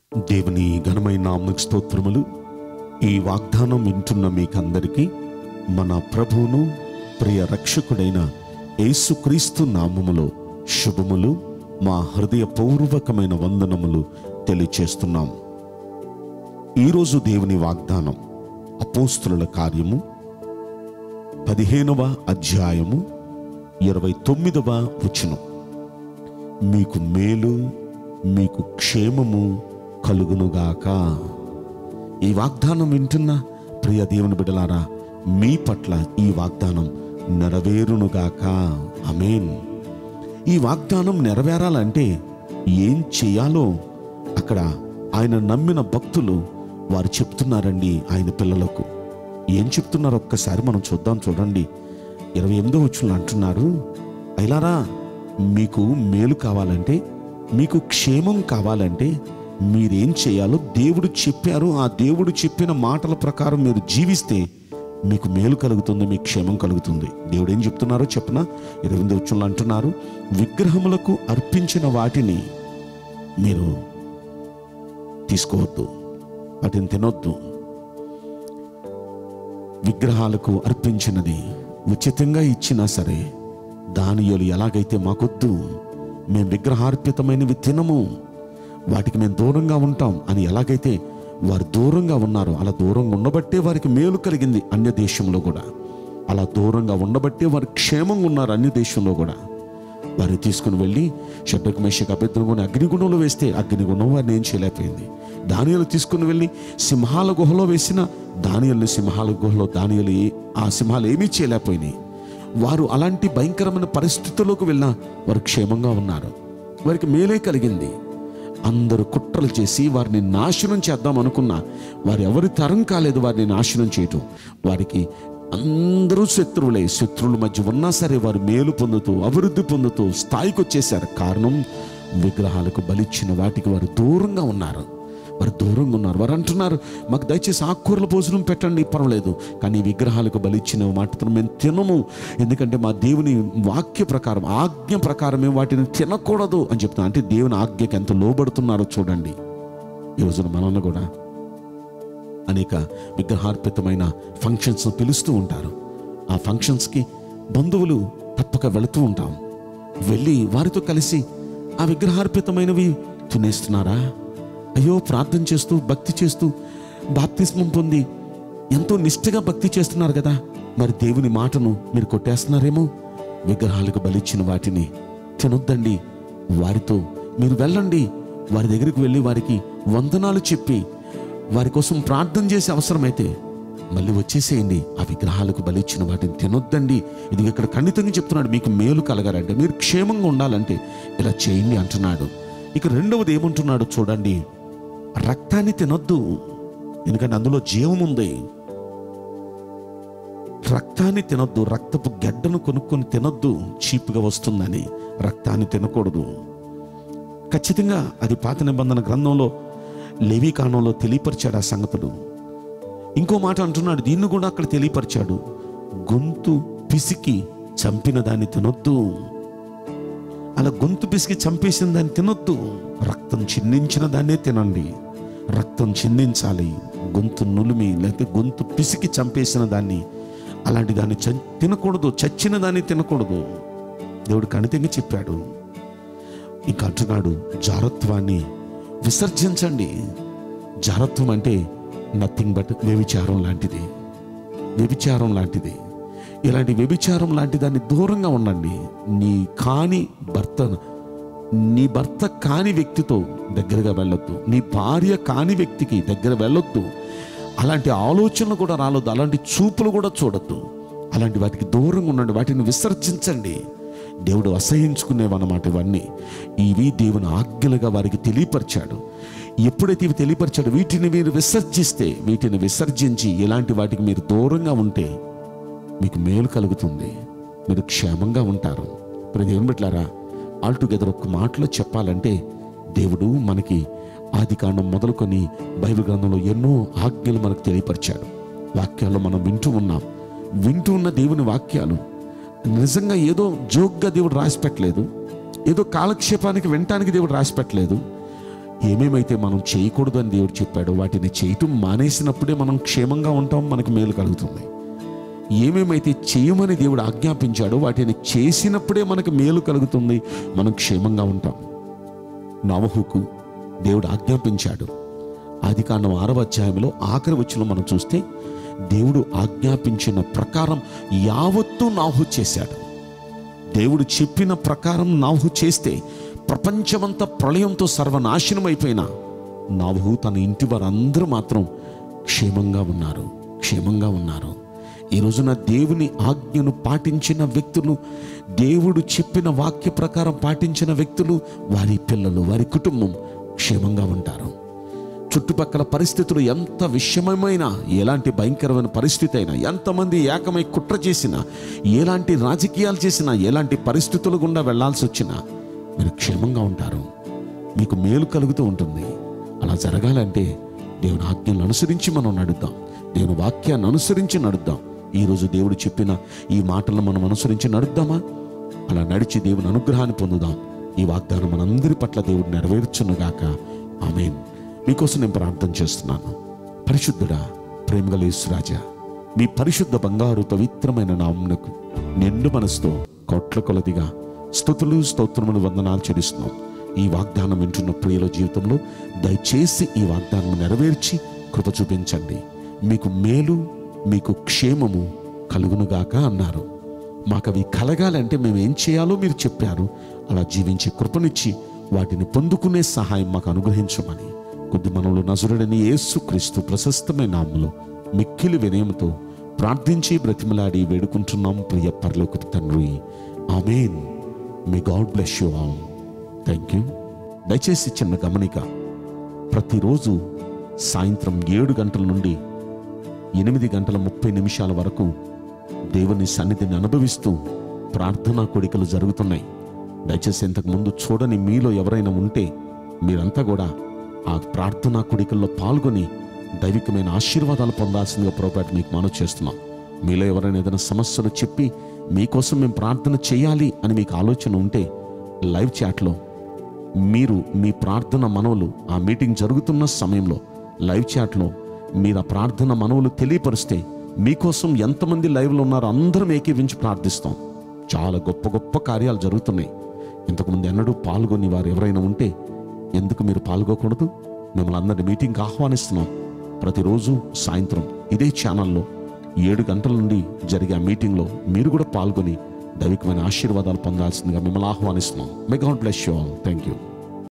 దేవుని ఘనమైన నామకు స్తోత్రములు ఈ వాగ్దానం వింటున్న మీకందరికీ మన ప్రభువును ప్రియ రక్షకుడైన యేసుక్రీస్తు నామములో శుభములు మా హృదయపూర్వకమైన వందనములు తెలియచేస్తున్నాం ఈరోజు దేవుని వాగ్దానం అపోస్తుల కార్యము పదిహేనవ అధ్యాయము ఇరవై తొమ్మిదవ వచనం మీకు మేలు మీకు క్షేమము కలుగునుగాక ఈ వాగ్దానం వింటున్న ప్రియ దేవుని బిడ్డలారా మీ పట్ల ఈ వాగ్దానం నెరవేరునుగాక అమేన్ ఈ వాగ్దానం నెరవేరాలంటే ఏం చేయాలో అక్కడ ఆయన నమ్మిన భక్తులు వారు చెప్తున్నారండి ఆయన పిల్లలకు ఏం చెప్తున్నారు ఒక్కసారి మనం చూద్దాం చూడండి ఇరవై ఎనిమిదో వచ్చులు అంటున్నారు అయిలారా మీకు మేలు కావాలంటే మీకు క్షేమం కావాలంటే మీరేం చేయాలో దేవుడు చెప్పారు ఆ దేవుడు చెప్పిన మాటల ప్రకారం మీరు జీవిస్తే మీకు మేలు కలుగుతుంది మీకు క్షేమం కలుగుతుంది దేవుడు ఏం చెప్తున్నారో చెప్పన ఇరవై ఎనిమిది వచ్చులు అంటున్నారు విగ్రహములకు అర్పించిన వాటిని మీరు తీసుకోవద్దు వాటిని తినొద్దు విగ్రహాలకు అర్పించినది ఉచితంగా ఇచ్చినా సరే దానియోలు ఎలాగైతే మాకొద్దు మేము విగ్రహార్పితమైనవి తినము వాటికి మేము దూరంగా ఉంటాం అని ఎలాగైతే వారు దూరంగా ఉన్నారో అలా దూరంగా ఉండబట్టే వారికి మేలు కలిగింది అన్య దేశంలో కూడా అలా దూరంగా ఉండబట్టే వారు క్షేమంగా ఉన్నారు అన్య దేశంలో కూడా వారిని తీసుకుని వెళ్ళి షడ్డకు మేషకు అభ్యర్థులను అగ్నిగుణంలో వేస్తే అగ్నిగుణం వారిని ఏం చేయలేకపోయింది దానియలు తీసుకుని వెళ్ళి సింహాల గుహలో వేసిన దానియల్ని సింహాల గుహలో దానియలు ఏ- ఆ సింహాలు ఏమీ చేయలేకపోయినాయి వారు అలాంటి భయంకరమైన పరిస్థితుల్లోకి వెళ్ళినా వారు క్షేమంగా ఉన్నారు వారికి మేలే కలిగింది అందరూ కుట్రలు చేసి వారిని నాశనం చేద్దాం అనుకున్నా వారు ఎవరి తరం కాలేదు వారిని నాశనం చేయటం వారికి అందరూ శత్రువులే శత్రువుల మధ్య ఉన్నా సరే వారు మేలు పొందుతూ అభివృద్ధి పొందుతూ స్థాయికి వచ్చేసారు కారణం విగ్రహాలకు బలిచ్చిన వాటికి వారు దూరంగా ఉన్నారు వారు దూరంగా ఉన్నారు వారు అంటున్నారు మాకు దయచేసి ఆకుకూరల భోజనం పెట్టండి పర్వాలేదు కానీ ఈ విగ్రహాలకు బలిచ్చిన మాటను మేము తినము ఎందుకంటే మా దేవుని వాక్య ప్రకారం ఆజ్ఞ ప్రకారమే వాటిని తినకూడదు అని చెప్తున్నా అంటే దేవుని ఆజ్ఞకి ఎంత లోబడుతున్నారో చూడండి ఈ రోజున మనల్ని కూడా అనేక విగ్రహార్పితమైన ఫంక్షన్స్ పిలుస్తూ ఉంటారు ఆ ఫంక్షన్స్కి బంధువులు తప్పక వెళుతూ ఉంటాం వెళ్ళి వారితో కలిసి ఆ విగ్రహార్పితమైనవి తినేస్తున్నారా అయ్యో ప్రార్థన చేస్తూ భక్తి చేస్తూ బాప్తిస్మం పొంది ఎంతో నిష్ఠగా భక్తి చేస్తున్నారు కదా మరి దేవుని మాటను మీరు కొట్టేస్తున్నారేమో విగ్రహాలకు బలిచ్చిన వాటిని తినొద్దండి వారితో మీరు వెళ్ళండి వారి దగ్గరికి వెళ్ళి వారికి వందనాలు చెప్పి వారి కోసం ప్రార్థన చేసే అవసరమైతే మళ్ళీ వచ్చేసేయండి ఆ విగ్రహాలకు బలిచ్చిన వాటిని తినొద్దండి ఇది ఇక్కడ ఖండితంగా చెప్తున్నాడు మీకు మేలు కలగాలంటే మీరు క్షేమంగా ఉండాలంటే ఇలా చేయండి అంటున్నాడు ఇక రెండవది ఏమంటున్నాడు చూడండి రక్తాన్ని తినొద్దు ఎందుకంటే అందులో జీవం ఉంది రక్తాన్ని తినొద్దు రక్తపు గడ్డను కొనుక్కొని తినొద్దు చీప్గా వస్తుందని రక్తాన్ని తినకూడదు ఖచ్చితంగా అది పాత నిబంధన గ్రంథంలో లేవీ కాండంలో తెలియపరిచాడు ఆ సంగతులు ఇంకో మాట అంటున్నాడు దీన్ని కూడా అక్కడ తెలియపరిచాడు గొంతు పిసికి చంపిన దాన్ని తినొద్దు అలా గొంతు పిసికి చంపేసిన దాన్ని తినొద్దు రక్తం చిందించిన దాన్నే తినండి రక్తం చిందించాలి గొంతు నులిమి లేకపోతే గొంతు పిసికి చంపేసిన దాన్ని అలాంటి దాన్ని చ- తినకూడదు చచ్చిన దాన్ని తినకూడదు దేవుడు కణితంగా చెప్పాడు ఇంకా అంటున్నాడు జారత్వాన్ని విసర్జించండి జారత్వం అంటే నథింగ్ బట్ వ్యభిచారం లాంటిది వ్యభిచారం లాంటిది ఇలాంటి వ్యభిచారం లాంటి దాన్ని దూరంగా ఉండండి నీ కాని భర్త నీ భర్త కాని వ్యక్తితో దగ్గరగా వెళ్ళొద్దు నీ భార్య కాని వ్యక్తికి దగ్గర వెళ్ళొద్దు అలాంటి ఆలోచనలు కూడా రాలొద్దు అలాంటి చూపులు కూడా చూడొద్దు అలాంటి వాటికి దూరంగా ఉండండి వాటిని విసర్జించండి దేవుడు అసహించుకునేవన్నమాట ఇవన్నీ ఇవి దేవుని ఆజ్ఞలుగా వారికి తెలియపరిచాడు ఎప్పుడైతే ఇవి తెలియపరిచాడు వీటిని మీరు విసర్జిస్తే వీటిని విసర్జించి ఇలాంటి వాటికి మీరు దూరంగా ఉంటే మీకు మేలు కలుగుతుంది మీరు క్షేమంగా ఉంటారు ఇప్పుడు దేవుని బిడ్డలారా ఆల్టుగెదర్ ఒక మాటలో చెప్పాలంటే దేవుడు మనకి ఆది కాండం మొదలుకొని బైబిల్ గ్రంథంలో ఎన్నో ఆజ్ఞలు మనకు తెలియపరిచాడు వాక్యాలు మనం వింటూ ఉన్నాం వింటూ ఉన్న దేవుని వాక్యాలు నిజంగా ఏదో జోక్గా దేవుడు రాసి పెట్టలేదు ఏదో కాలక్షేపానికి వినటానికి దేవుడు రాసి పెట్టలేదు ఏమేమైతే మనం చేయకూడదు అని దేవుడు చెప్పాడో వాటిని చేయటం మానేసినప్పుడే మనం క్షేమంగా ఉంటాం మనకు మేలు కలుగుతుంది ఏమేమైతే చేయమని దేవుడు ఆజ్ఞాపించాడో వాటిని చేసినప్పుడే మనకు మేలు కలుగుతుంది మనం క్షేమంగా ఉంటాం నవహుకు దేవుడు ఆజ్ఞాపించాడు ఆది కాండం ఆరవ అధ్యాయంలో ఆఖరి వచ్చిన మనం చూస్తే దేవుడు ఆజ్ఞాపించిన ప్రకారం యావత్తు నాహు చేశాడు దేవుడు చెప్పిన ప్రకారం నాహు చేస్తే ప్రపంచమంతా ప్రళయంతో సర్వనాశనం అయిపోయినా నాహు తన ఇంటి వారందరూ మాత్రం క్షేమంగా ఉన్నారు క్షేమంగా ఉన్నారు ఈ రోజున దేవుని ఆజ్ఞను పాటించిన వ్యక్తులు దేవుడు చెప్పిన వాక్య ప్రకారం పాటించిన వ్యక్తులు వారి పిల్లలు వారి కుటుంబం క్షేమంగా ఉంటారు చుట్టుపక్కల పరిస్థితులు ఎంత విషమమైన ఎలాంటి భయంకరమైన పరిస్థితి అయినా ఎంతమంది ఏకమై కుట్ర చేసినా ఎలాంటి రాజకీయాలు చేసినా ఎలాంటి పరిస్థితులు గుండా వెళ్లాల్సి వచ్చినా మీరు క్షేమంగా ఉంటారు మీకు మేలు కలుగుతూ ఉంటుంది అలా జరగాలంటే దేవుని ఆజ్ఞలను అనుసరించి మనం నడుద్దాం దేవుని వాక్యాన్ని అనుసరించి నడుద్దాం ఈరోజు దేవుడు చెప్పిన ఈ మాటలను మనం అనుసరించి నడుద్దామా అలా నడిచి దేవుని అనుగ్రహాన్ని పొందుదాం ఈ వాగ్దానం మనందరి పట్ల దేవుడు నెరవేర్చునుగాక ఆమెన్ మీకోసం నేను ప్రార్థన చేస్తున్నాను పరిశుద్ధుడా ప్రేమగల యేసురాజా మీ పరిశుద్ధ బంగారు పవిత్రమైన నామునకు నిండు మనసుతో కోట్ల కొలదిగా స్థుతులు స్తోత్రములు వందనాలు చెల్లిస్తున్నాం ఈ వాగ్దానం వింటున్న ప్రియుల జీవితంలో దయచేసి ఈ వాగ్దానం నెరవేర్చి కృప చూపించండి మీకు మేలు మీకు క్షేమము కలుగునుగాక అన్నారు మాకు అవి కలగాలంటే మేము ఏం చేయాలో మీరు చెప్పారు అలా జీవించే కృపనిచ్చి వాటిని పొందుకునే సహాయం మాకు అనుగ్రహించమని కొద్ది మనలో నజరుడని యేసుక్రీస్తు ప్రశస్తమైన నామములో మిక్కిలి వినయంతో ప్రార్థించి బ్రతిమలాడి వేడుకుంటున్నాం ప్రియ పరలోకి తండ్రి ఆమెన్ మీ God bless you all thank you దయచేసి చిన్న గమనిక ప్రతిరోజు సాయంత్రం ఏడు గంటల నుండి ఎనిమిది గంటల ముప్పై నిమిషాల వరకు దేవుని సన్నిధిని అనుభవిస్తూ ప్రార్థనా కోడికలు జరుగుతున్నాయి దయచేసి ఇంతకు ముందు చూడని మీలో ఎవరైనా ఉంటే మీరంతా కూడా ఆ ప్రార్థనా కోడికల్లో పాల్గొని దైవికమైన ఆశీర్వాదాలు పొందాల్సిందిగా పొరపాటు మీకు మనవి చేస్తున్నాం మీలో ఎవరైనా ఏదైనా సమస్యలు చెప్పి మీకోసం మేము ప్రార్థన చేయాలి అని మీకు ఆలోచన ఉంటే లైవ్ చాట్లో మీరు మీ ప్రార్థన మనవులు ఆ మీటింగ్ జరుగుతున్న సమయంలో లైవ్ చాట్లో మీరు ఆ ప్రార్థన మనవులు తెలియపరిస్తే మీకోసం ఎంతమంది లైవ్లో ఉన్నారో అందరం ఏకీవించి ప్రార్థిస్తాం చాలా గొప్ప గొప్ప కార్యాలు జరుగుతున్నాయి ఇంతకుముందు ఎన్నడూ పాల్గొని వారు ఎవరైనా ఉంటే ఎందుకు మీరు పాల్గొకూడదు మిమ్మల్ని అందరి మీటింగ్కి ఆహ్వానిస్తున్నాం ప్రతిరోజు సాయంత్రం ఇదే ఛానల్లో ఏడు గంటల నుండి జరిగే ఆ మీటింగ్లో మీరు కూడా పాల్గొని దైవికమైన ఆశీర్వాదాలు పొందాల్సిందిగా మిమ్మల్ని ఆహ్వానిస్తున్నాం may God bless you all thank you